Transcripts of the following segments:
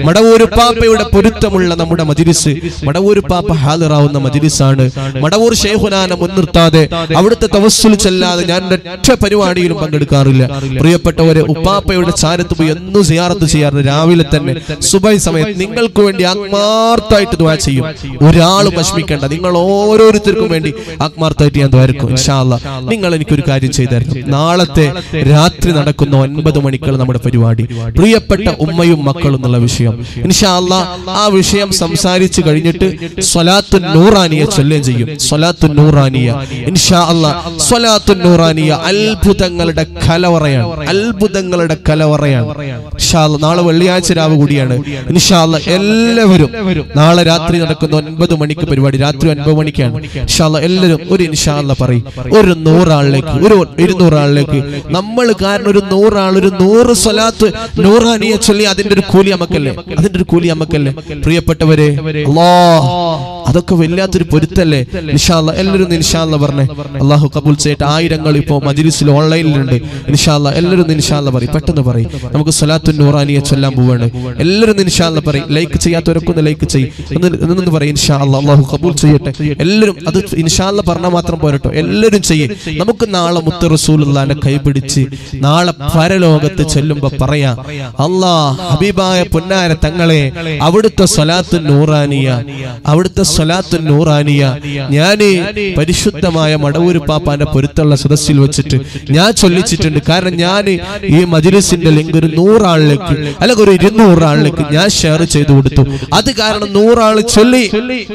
മടവൂരുപ്പാപ്പയുടെ പൊരുത്തമുള്ള നമ്മുടെ മജിലിസ് മടവൂരുപ്പാപ്പ ഹാജറാവുന്ന മജിലിസാണ് മടവൂർ ഷെയ്ഖുനാനെ മുൻനിർത്താതെ അവിടുത്തെ തവസ്സുൽ ചെല്ലാതെ ഞാൻ ഒറ്റ പരിപാടിയിലും പങ്കെടുക്കാറില്ല പ്രിയപ്പെട്ടവരെ ഉപ്പാപ്പയുടെ ചാരത്ത് പോയി എന്നും സിയാറത്ത് ചെയ്യാറുണ്ട് രാവിലെ തന്നെ സുബൈ സമയത്ത് നിങ്ങൾക്ക് വേണ്ടി ആത്മാർത്ഥമായിട്ട് ദ്വാ ചെയ്യും ഒരാളും വിഷമിക്കേണ്ട നിങ്ങൾ ഓരോരുത്തർക്കും വേണ്ടി ആത്മാർത്ഥമായിട്ട് ഞാൻ ദ്വാരക്കും ഇൻഷാല്ല നിങ്ങൾ എനിക്കൊരു കാര്യം ചെയ്തായിരുന്നു നാളത്തെ രാത്രി നടക്കുന്ന ഒൻപത് മണിക്കുള്ള നമ്മുടെ പരിപാടി പ്രിയപ്പെട്ട ഉമ്മയും മക്കളും എന്നുള്ള വിഷയം ഇൻഷാല്ല ആ വിഷയം സംസാരിച്ചു കഴിഞ്ഞിട്ട് സ്വലാത്തു നൂറാനിയ ചൊല്ലുകയും ചെയ്യും സ്വലാത്തു നൂറാനിയ ഇൻഷാ അല്ല സ്വലാത്തു നൂറാനിയ അത്ഭുതങ്ങളുടെ കലവറയാണ് അത്ഭുതങ്ങളുടെ കലവറയാണ് ഇൻഷാ അല്ലാ, നാളെ വെള്ളിയാഴ്ച രാവ് കൂടിയാണ് ഇൻഷാ അല്ലാ, എല്ലാവരും നാളെ രാത്രി നടക്കുന്ന ഒൻപത് മണിക്ക് പരിപാടി രാത്രി ഒൻപത് മണിക്കാണ് ഇൻഷാ അല്ലാ, എല്ലാവരും ഒരു ഇൻഷാ അല്ലാ പറയും ഒരു നൂറാളിലേക്ക് ഒരു ഇരുന്നൂറാളിലേക്ക് നമ്മൾ കാരണം ഒരു നൂറാൾ ഒരു നൂറ് സ്വലാത്ത് നൂറാനിയെ ചൊല്ലി അതിന്റെ ഒരു കൂലി നമുക്കല്ലേ അതിന്റെ ഒരു കൂലി നമുക്കല്ലേ പ്രിയപ്പെട്ടവരെ അല്ലാ അതൊക്കെ വല്ലാത്തൊരു പൊരുത്തല്ലേ ഇൻഷാല്ല എല്ലാവരും ഒന്ന് ഇൻഷാല്ല പറഞ്ഞേ അള്ളാഹു കബൂൽ ചെയ്യട്ടെ ആയിരങ്ങൾ ഇപ്പോ മജ്ലിസിൽ ഓൺലൈനിലുണ്ട് ഇൻഷാല്ല എല്ലാവരും ഒന്ന് ഇൻഷാല്ല പറയും പെട്ടെന്ന് പറയും നമുക്ക് സ്വലാത്തു നൂറാനിയെ ചൊല്ലാൻ പോവാണ് എല്ലാവരും ഒന്ന് ഇൻഷാല്ല പറയും ലൈക്ക് ചെയ്യാത്തവരൊക്കെ ഒന്ന് ലൈക്ക് ചെയ്യും ഒന്ന് ഒന്ന് പറയും ഇൻഷാ അല്ലാ അള്ളാഹു കബൂൽ ചെയ്യട്ടെ എല്ലാവരും അത് ഇൻഷാല്ല പറഞ്ഞാൽ മാത്രം പോരട്ടോ എല്ലാവരും ചെയ്യും നമുക്ക് നാളെ മുത്ത് റസൂലുള്ളാന്റെ കൈപിടിച്ച് നാളെ പരലോകത്ത് ചെല്ലുമ്പോ പറയാ അല്ലാ ഹബീബായ പൊന്നാര തങ്ങളെ അവിടുത്തെ സ്വലാത്തു നൂറാനിയ അവിടുത്തെ സ്വലാത്തു നൂറാനിയ ഞാന് പരിശുദ്ധമായ മടവൂര് പാപ്പാന്റെ പൊരുത്തുള്ള സദസ്സിൽ വെച്ചിട്ട് ഞാൻ ചൊല്ലിച്ചിട്ടുണ്ട് കാരണം ഞാൻ ഈ മജ്ലിസിന്റെ ലിങ്ക് ഒരു നൂറാളിലേക്ക് അല്ലെങ്കിൽ ഒരു ഇരുന്നൂറ് ആളിലേക്ക് ഞാൻ ഷെയർ ചെയ്തു കൊടുത്തു അത് കാരണം നൂറാള് ചൊല്ലി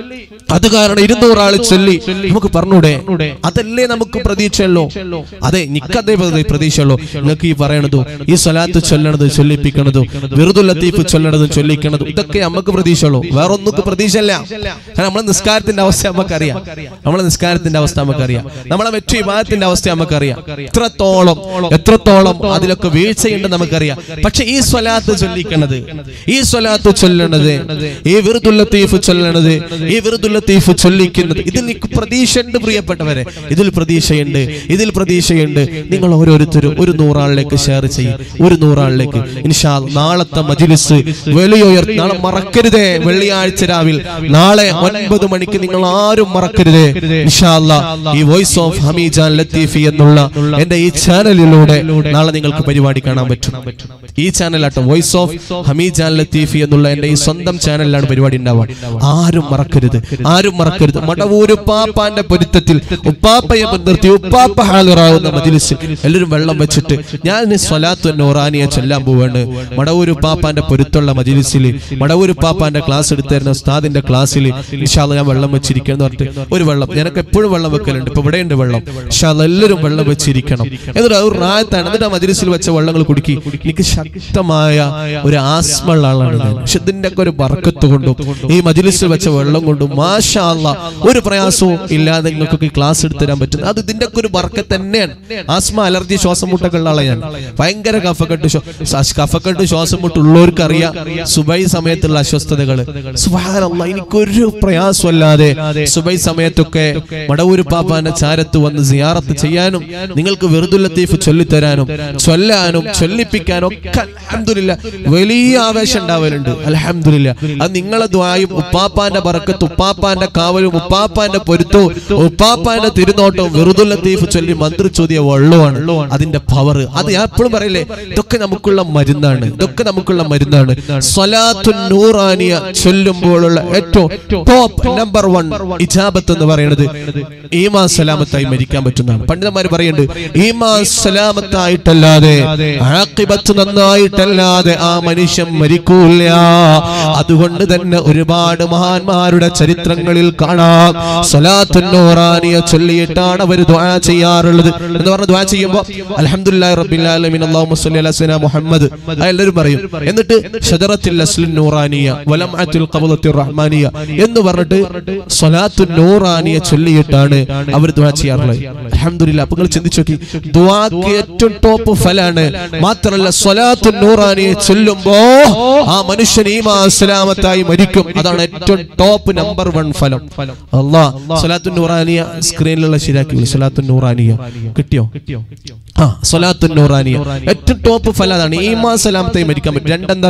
അത് കാരണം ഇരുന്നൂറാള് ചൊല്ലി നമുക്ക് പറഞ്ഞൂടെ അതല്ലേ നമുക്ക് പ്രതീക്ഷയുള്ളൂ അതെ നിക്കതേ പ്രതീക്ഷയുള്ളൂ നിങ്ങൾക്ക് ഈ പറയണതും ഈ സ്വലാത്ത് ചൊല്ലണത് ചൊല്ലിപ്പിക്കണതും വെറുതെ ലത്തീഫ് ചൊല്ലണതും ചൊല്ലിക്കണതും ഇതൊക്കെ നമുക്ക് പ്രതീക്ഷയുള്ളൂ വേറെ ഒന്നും പ്രതീക്ഷയല്ല കാരണം നമ്മളെ നിസ്കാരത്തിന്റെ അവസ്ഥ നമുക്കറിയാം നമ്മളെ നിസ്കാരത്തിന്റെ അവസ്ഥ നമുക്കറിയാം നമ്മളെ മറ്റു വിഭാഗത്തിന്റെ അവസ്ഥ നമുക്കറിയാം എത്രത്തോളം എത്രത്തോളം അതിലൊക്കെ വീഴ്ചയുണ്ട് നമുക്കറിയാം പക്ഷെ ഈ സ്വലാത്ത് ചൊല്ലിക്കണത് ഈ സ്വലാത്ത് ചൊല്ലണത് ഈ വിറുദുൽ ലത്തീഫ് ചൊല്ലണത് ഈ വിറുദുൽ ലത്തീഫ് ചൊല്ലിക്കുന്നത് ഇതിൽ എനിക്ക് പ്രതീക്ഷയുണ്ട് പ്രിയപ്പെട്ടവരെ ഇതിൽ പ്രതീക്ഷയുണ്ട് ഇതിൽ പ്രതീക്ഷയുണ്ട് നിങ്ങൾ ഓരോരുത്തരും ഒരു നൂറാളിലേക്ക് ഷെയർ ചെയ്യും ഒരു നൂറാളിലേക്ക് ഇൻഷാ അല്ലാ, നാളത്തെ മജിലിസ് വെളിയുയർ നാളെ മറക്കരുതേ വെള്ളിയാഴ്ച രാവിൽ നാളെ ഒൻപത് മണിക്ക് നിങ്ങൾ ആരും മറക്കരുതേ ഇൻഷാ അല്ലാ, ഈ വോയിസ് ഓഫ് ഹമീജാൻ ലത്തീഫി എന്നുള്ള എന്റെ ഈ ചാനലിലൂടെ നാളെ നിങ്ങൾക്ക് പരിപാടി കാണാൻ പറ്റും ഈ ചാനലാട്ടോ വോയിസ് ഓഫ് ഹമീജാൻ ലത്തീഫി എന്നുള്ള എന്റെ ഈ സ്വന്തം ചാനലിലാണ് പരിപാടി ഉണ്ടാവാൻ ആരും മറക്കരുത് ആരും മറക്കരുത് മടവൂര് ഉപ്പാപ്പാന്റെ പൊരുത്തത്തിൽ ഉപ്പാപ്പയെ മുൻനിർത്തി ഉപ്പാപ്പ ഹാളിറാവുന്ന മജിലിസിൽ എല്ലാവരും വെള്ളം വെച്ചിട്ട് ഞാൻ സ്വലാത്തു നൂറാനിയെ ചൊല്ലാൻ പോവാണ് മടവൂര് ഉപ്പാപ്പാന്റെ പൊരുത്തുള്ള മജിലിസിൽ മടവൂര് ഉപ്പാപ്പാന്റെ ക്ലാസ് എടുത്തിരുന്ന ഉസ്താദിന്റെ ക്ലാസ്സിൽ ഇൻഷാല്ല ഞാൻ വെള്ളം വെച്ചിരിക്കണം എന്ന് പറഞ്ഞിട്ട് ഒരു വെള്ളം ഞാനൊക്കെ എപ്പോഴും വെള്ളം വെക്കലുണ്ട് ഇപ്പൊ ഇവിടെ ഉണ്ട് വെള്ളം ഇൻഷാല്ല എല്ലാവരും വെള്ളം വെച്ചിരിക്കണം എന്നിട്ട് അത് ഒരു റായത്താണ് എന്നിട്ട് ആ മജിലിസിൽ വെച്ച വെള്ളങ്ങൾ കുടുക്കി എനിക്ക് ശക്തമായ ഒരു ആസ്മള്ള ആളാണ് ഞാൻ പക്ഷെ ഇതിന്റെ ഒക്കെ ഒരു ബർക്കത്ത് കൊണ്ടും ഈ മജിലിസിൽ വെച്ച വെള്ളം കൊണ്ടും മാഷാ അല്ലാ ഒരു പ്രയാസവും ഇല്ലാതെ നിങ്ങൾക്കൊക്കെ ക്ലാസ് എടുത്തു തരാൻ പറ്റും അത് ഇതിന്റെ ഒക്കെ ഒരു ബർക്കത്ത് തന്നെയാണ് ആസ്മ അലർജി ശ്വാസം മുട്ടൊക്കെ ഉള്ള ഞാൻ ഭയങ്കര കഫക്കെട്ട് ശ്വാ- ശ്വാ- കഫക്കെട്ട് ശ്വാസം മുട്ട് ഉള്ളവർക്ക് അറിയാം സുബൈ സമയത്തുള്ള അസ്വസ്ഥതകൾ സുബഹാനല്ലാ എനിക്കൊരു പ്രയാസമല്ലാതെ സുബൈ സമയത്തൊക്കെ മടവൂര് പാപ്പാന്റെ ചാരത്ത് വന്ന് സിയാറത്ത് ചെയ്യാനും നിങ്ങൾക്ക് വെറുതെ ലത്തീഫ് ചൊല്ലിത്തരാനും ചൊല്ലാനും ചൊല്ലിപ്പിക്കാനും ഒക്കെ അൽഹംദുലില്ലാ വലിയ ആവേശം ഉണ്ടാവലുണ്ട് അലഹമില്ല അത് നിങ്ങളെ ദ്വായും ഉപ്പാപ്പാന്റെ ബറക്കത്ത് ഉപ്പാപ്പാന്റെ കാവലും ഉപ്പാപ്പാന്റെ പൊരുത്തവും ഉപ്പാപ്പാന്റെ തിരുനോട്ടവും വെറുതെ ലത്തീഫ് ചൊല്ലി മന്ത്രി ചോദ്യ വെള്ളമാണ് അതിന്റെ പവർ അത് ഞാൻ എപ്പോഴും പറയില്ലേ ഇതൊക്കെ നമുക്കുള്ള മരുന്നാണ് ഇതൊക്കെ നമുക്കുള്ള മരുന്നാണ് സ്വലാത്തു നൂറാനിയ ചൊല്ലുമ്പോഴുള്ള ഏറ്റവും ടോപ്പ് നമ്പർ വൺ ഇജാബത്ത് എന്ന് പറയുന്നത് ഈമാ സലാമത്തായി മരിക്കാൻ പറ്റുന്നതാണ് പണ്ഡിതന്മാർ പറയുന്നുണ്ട് ഈമാ സലാമത്തായിട്ടല്ലാതെ ആഖിബത്ത് നന്നായിട്ടല്ലാതെ ആ മനുഷ്യൻ മരിക്കൂല അതുകൊണ്ട് തന്നെ ഒരുപാട് മഹാന്മാരുടെ ചരിത്രങ്ങളിൽ കാണാം സ്വലാത്തു നൂറാനിയ ചൊല്ലിയിട്ടാണ് അവർ ദുആ ചെയ്യാറുള്ളത് എന്ന് പറഞ്ഞ ദുആ ചെയ്യുമ്പോൾ അൽഹംദുലില്ലാഹി റബ്ബിൽ ആലമീൻ അല്ലാഹുമ്മ സ്വല്ലി അലാ സയ്യിദിനാ മുഹമ്മദ് അത് എല്ലാവരും പറയും എന്നിട്ട് ഷജറത്തിൽ അസ്ലുൻ നൂറാനിയ വലംഅത്തുൽ ഖബലത്തുർ റഹ്മാനിയ എന്ന് പറഞ്ഞിട്ട് സ്വലാത്തു നൂറാനിയ ചൊല്ലിയിട്ടാണ് അവർ ദുആ ചെയ്യാറുള്ളത് അൽഹംദുലില്ലാ അപ്പോൾ നിങ്ങൾ ചിന്തിച്ചു നോക്കി ദുആക്ക് ഏറ്റവും ടോപ്പ് ഫലാണ് മാത്രമല്ല സ്വലാത്തു നൂറാനിയെ ചൊല്ലുമ്പോ ആ മനുഷ്യൻ ഈമാ സലാമത്തായി മരിക്കും അതാണ് ഏറ്റവും ടോപ്പ് നമ്പർ വൺ ഫലം അല്ലാ സ്വലാത്തു നൂറാനിയ സ്ക്രീനിലുള്ള ശരിയാക്കി സ്വലാത്തു നൂറാനിയ കിട്ടിയോ ആ സ്വലാത്തു നൂറാനിയ ഏറ്റവും ടോപ്പ് ഫലം അതാണ് ഈമാ സലാമത്തായി മരിക്കാൻ പറ്റും രണ്ടെന്താ അറിയങ്ങള്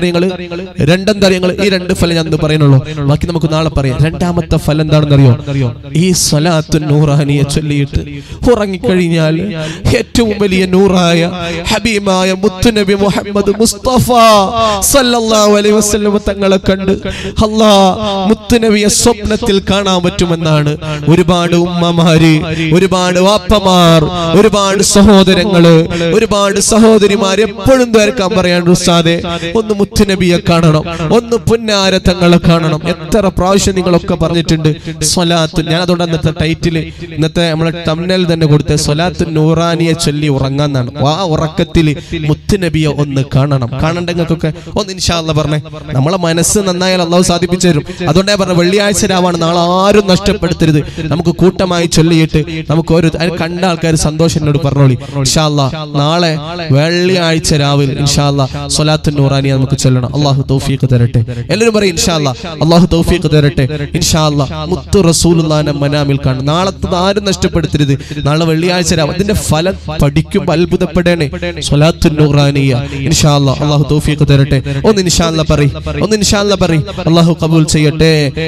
രണ്ടെന്താ നിങ്ങൾ ഈ രണ്ട് ഫലം ഞാൻ ഇന്ന് പറയുന്നുള്ളൂ ബാക്കി നമുക്ക് നാളെ പറയാം രണ്ടാമത്തെ ഫലം എന്താണെന്ന് അറിയോ ഈ സ്വലാത്തു നൂറാനിയെ ചൊല്ലിയിട്ട് ഉറങ്ങിക്കഴിഞ്ഞാൽ ഏറ്റവും വലിയ നൂറായ ഹബീമായ മുത്തുനബി മുഹമ്മദ് മുസ്തഫ സല്ലല്ലാഹു അലൈഹി വസല്ലം തങ്ങളെ കണ്ട് അല്ലാ മുത്തുനബിയെ സ്വപ്നത്തിൽ കാണാൻ പറ്റുമെന്നാണ് ഒരുപാട് ഉമ്മമാര് ഒരുപാട് വാപ്പമാർ ഒരുപാട് സഹോദരങ്ങള് ഒരുപാട് സഹോദരിമാർ എപ്പോഴും ദ്വാരക്കാൻ പറയാണ്ട് ഉസ്താദെ ഒന്ന് മുത്തുനബിയെ കാണണം ഒന്ന് പുന്നാര തങ്ങളെ കാണണം എത്ര പ്രാവശ്യം നിങ്ങളൊക്കെ പറഞ്ഞിട്ടുണ്ട് സ്വലാത്ത് ഞാൻ അതുകൊണ്ട് അന്നത്തെ ടൈറ്റില് ഇന്നത്തെ നമ്മളെ തമ്മിൽ തന്നെ കൊടുത്ത സ്വലാത്ത് നൂറാനിയെ ചൊല്ലി ഉറങ്ങാന്നാണ് ആ ഉറക്കത്തിൽ മുത്തുനബിയെ ഒന്ന് കാണണം കാണണ്ടെങ്ങൾക്കൊക്കെ ഒന്ന് ഇൻഷാല്ല പറഞ്ഞേ നമ്മളെ മനസ്സ് നന്നായാൽ അള്ളാഹു സാധിപ്പിച്ചു തരും അതുകൊണ്ടേ പറഞ്ഞ വെള്ളിയാഴ്ച രാവാണ് നാളെ ആരും നഷ്ടപ്പെടുത്തരുത് നമുക്ക് കൂട്ടമായി ചൊല്ലിയിട്ട് നമുക്ക് ഒരു അത് കണ്ട ആൾക്കാർ സന്തോഷം എന്നോട് പറഞ്ഞോളി ഇൻഷാല്ല നാളെ വെള്ളിയാഴ്ച രാവിലെ ഇൻഷാല്ല സ്വലാത്തു നൂറാനിയെ നമുക്ക് ചൊല്ലണം അള്ളാഹു തൗഫീഖ് തരട്ടെ എല്ലാവരും പറയും ഇൻഷാല്ല അള്ളാഹു തൗഫീഖ് തരട്ടെ ഇൻഷാല്ല മുത്തു റസൂലുള്ളാനെ മനാമിൽ കാണും നാളത്തെ ആരും നഷ്ടപ്പെടുത്തരുത് നാളെ വെള്ളിയാഴ്ച രാവ് അതിന്റെ ഫലം പഠിക്കുമ്പോൾ അത്ഭുതപ്പെടണേ സ്വലാത്തു നൂറാനിയ ഇൻഷാല്ല അള്ളാഹു തൗഫീഖ് തരട്ടെ ഒന്ന് ഇൻഷാല്ല പറയും ഒന്ന് ഇൻഷാല്ല പറയും അള്ളാഹു കബൂൽ ചെയ്യട്ടെ